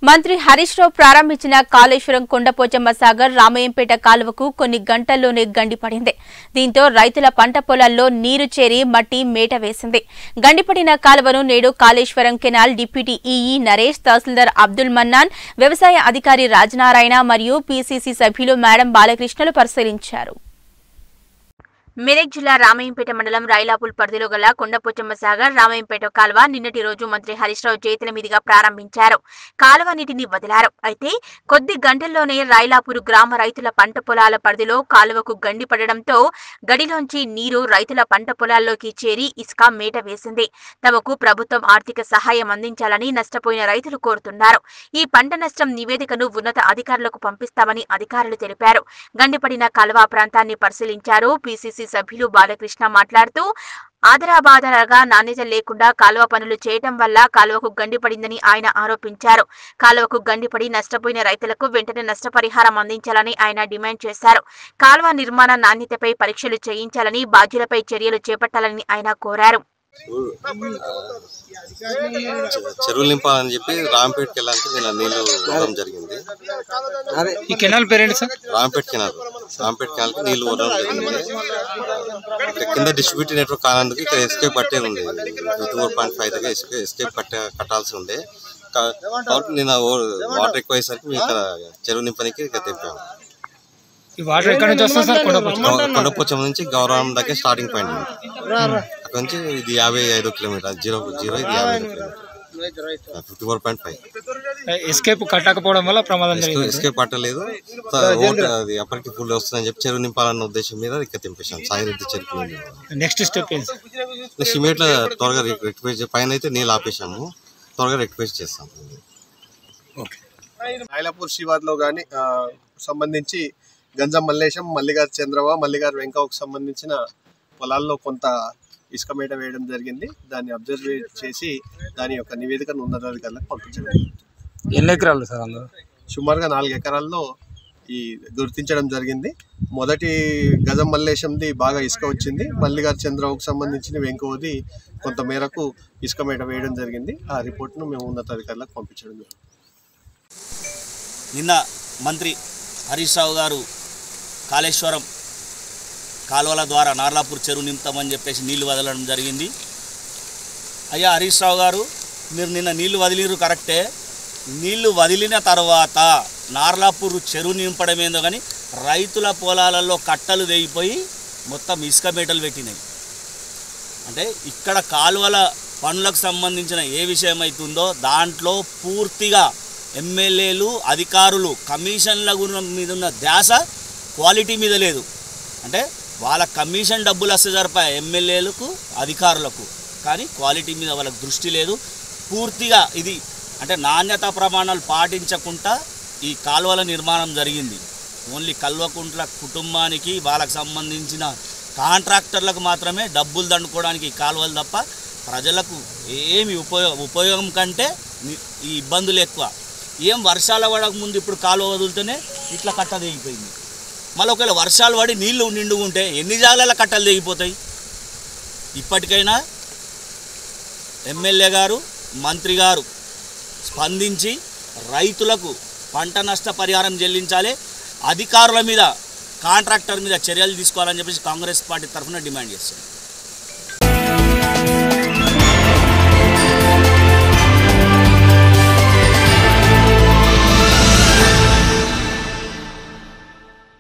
మంత్రి హరీష్ రావు ప్రారంభించిన కాళేశ్వరం కొండపోచమ్మ సాగర్ రామయ్యంపేట కాలువకు కొన్ని గంటల్లోనే గండిపడింది దీంతో రైతుల పంట పొలాల్లో నీరు చేరి మట్టి మేట వేసింది గండిపడిన కాలువను నేడు Kaleshwaram canal deputy EE Naresh తహసీల్దార్ అబ్దుల్ మన్నాన్ వ్యవసాయ అధికారి రాజనారాయణ మరియు పీసీసీ సభ్యులు మేడం బాలకృష్ణలు పరిశీలించారు మెదక్ జిల్లా రామయ్యంపేట మండలం రైలాపుల్ పరిధిలో గల కొండపోచమ్మ సాగర్ రామయ్యంపేట కాలువ నిన్నటి రోజు మంత్రి హరీష్ రావు చేతుల మీదుగా ప్రారంభించారు కాలువ నీటిని వదిలారు అయితే కొద్ది గంటల్లోనే రైలాపూర్ గ్రామ రైతుల పంట పొలాల పరిధిలో కాలువకు గండి పడడంతో గడిలోంచి నీరు రైతుల పంట పొలాల్లోకి చేరి ఇసుక మేట వేసింది తమకు ప్రభుత్వం ఆర్థిక సహాయం అందించాలని నష్టపోయిన రైతులు కోరుతున్నారు ఈ పంట నష్టం నివేదికను ఉన్నత అధికారులకు పంపిస్తామని అధికారులు తెలిపారు గండిపడిన కాలువ ప్రాంతాన్ని పరిశీలించారు పీసీసీ సభ్యులు బాలకృష్ణ మాట్లాడుతూ ఆదరాబాదరగా నాణ్యత లేకుండా కాలువ పనులు చేయటం వల్ల కాలువకు గండిపడిందని ఆయన ఆరోపించారు కాలువకు గండిపడి నష్టపోయిన రైతులకు వెంటనే నష్టపరిహారం అందించాలని ఆయన డిమాండ్ చేశారు కాలువ నిర్మాణ నాణ్యతపై పరీక్షలు చేయించాలని బాధ్యులపై చర్యలు చేపట్టాలని ఆయన కోరారు చెరువులు నింపాలని చెప్పి రాంపేటకి వెళ్ళాలంటే నేను నీళ్లు వదలడం జరిగింది ఈ కెనాల్ పేరేంటి సార్ రాంపేట కెనాల్ రాంపేట కెనాల్కి నీళ్లు వదలడం జరిగింది ఇక్కడ కింద డిస్ట్రిబ్యూటర్ నెట్వర్క్ కానందుకు ఇక్కడ ఎస్కేప్ కట్టే ఉంది ఫిఫ్టీ ఫోర్ పాయింట్ ఫైవ్ దగ్గర ఎస్కే ఎస్కేప్ కట్టే కట్టాల్సి ఉండే కా- కాబట్టి నేను ఆ ఓ- వాటర్ ఎక్కువ అయ్యేసరికి మేము ఇక్కడ చెరువు నింపనికి ఇక్కడ తెంపాము ఈ వాటర్ ఎక్కడి నుంచి వస్తుంది సార్ కొండపోచమ్మ గౌ- కొండపోచమ్మ నుంచి గౌరవం దగ్గర స్టార్టింగ్ పాయింట్ ఉంది. అక్కడ నుంచి ఇది యాభై ఐదు కిలోమీటర్ జీరో జీరో ఇది యాభై ఐదు kilometre fifty four point five escape కట్టకపోవడం వల్ల ప్రమాదం జరిగింది ఎస్కేప్ పట్టలేదు త- ఓటు అది అప్పటికి ఫుల్ వస్తుందని చెప్పి చెరువు నింపాలన్న ఉద్దేశం మీద ఇక్కడ తెంపేశాం సాయిరెడ్డి చెరుకు నీళ్ళు. నెక్స్ట్ స్టెప్ ఏంటి సార్ నెక్స్ట్ ఇమీడియట్గా త్వరగా రెక్టిఫై పైన అయితే నీళ్ళు ఆపేశాము త్వరగా రెక్టిఫై చేస్తాం ఓకే నాయలాపూర్ శివార్లో కానీ సంబంధించి గంజం మల్లేశం మల్లిగారు చంద్రవ మల్లిగారు వెంకవకు సంబంధించిన పొలాల్లో కొంత ఇసుక మేట వేయడం జరిగింది దాన్ని అబ్జర్వ్ చేసి దాని యొక్క నివేదికను ఉన్నతాధికారులకు పంపించడం జరిగింది. ఎన్ని ఎకరాలు సార్ అందరూ సుమారుగా నాలుగు ఎకరాల్లో ఈ గుర్తించడం జరిగింది మొదటి గజం మల్లేశంది బాగా ఇసుక వచ్చింది మల్లిగారు చంద్రబాబుకు సంబంధించిన వెంకవది కొంత మేరకు ఇసుక మేట వేయడం జరిగింది ఆ రిపోర్ట్ను మేము ఉన్నతాధికారులకు పంపించడం జరిగింది నిన్న మంత్రి హరీష్ రావు గారు కాళేశ్వరం కాలువల ద్వారా నార్లాపూర్ చెరువు నింపుతామని చెప్పేసి నీళ్లు వదలడం జరిగింది అయ్యా హరీష్ రావు గారు మీరు నిన్న నీళ్లు వదిలిరు కరెక్టే నీళ్లు వదిలిన తర్వాత నార్లాపూర్ చెరువు నింపడం ఏందో కానీ రైతుల పొలాలలో కట్టలు వేయిపోయి మొత్తం ఇసుక మేటలు పెట్టినాయి అంటే ఇక్కడ కాలువల పనులకు సంబంధించిన ఏ విషయం అవుతుందో దాంట్లో పూర్తిగా ఎమ్మెల్యేలు అధికారులు కమిషన్ల గుణ- మీద ఉన్న ధ్యాస క్వాలిటీ మీద లేదు అంటే వాళ్ళ కమిషన్ డబ్బులు వస్తే సరిపా ఎమ్మెల్యేలకు అధికారులకు కానీ క్వాలిటీ మీద వాళ్ళకి దృష్టి లేదు పూర్తిగా ఇది అంటే నాణ్యత ప్రమాణాలు పాటించకుండా ఈ కాలువల నిర్మాణం జరిగింది ఓన్లీ కల్వకుంట్ల కుటుంబానికి వాళ్ళకి సంబంధించిన కాంట్రాక్టర్లకు మాత్రమే డబ్బులు దండుకోవడానికి ఈ కాలువలు తప్ప ప్రజలకు ఏమి ఉపయోగం ఉపయోగం కంటే ని- ఈ ఇబ్బందులు ఎక్కువ ఏం వర్షాలు పడక ముందు ఇప్పుడు కాలువ వదులుతూనే ఇట్లా కట్ట తెగిపోయింది మళ్ళీ ఒకవేళ వర్షాలు పడి నీళ్లు నిండుగా ఉంటే ఎన్ని జాగాల కట్టలు తెగిపోతాయి ఇప్పటికైనా ఎమ్మెల్యే గారు మంత్రి గారు స్పందించి రైతులకు పంట నష్ట పరిహారం చెల్లించాలి అధికారుల మీద కాంట్రాక్టర్ మీద చర్యలు తీసుకోవాలని చెప్పేసి కాంగ్రెస్ పార్టీ తరఫున డిమాండ్ చేస్తుంది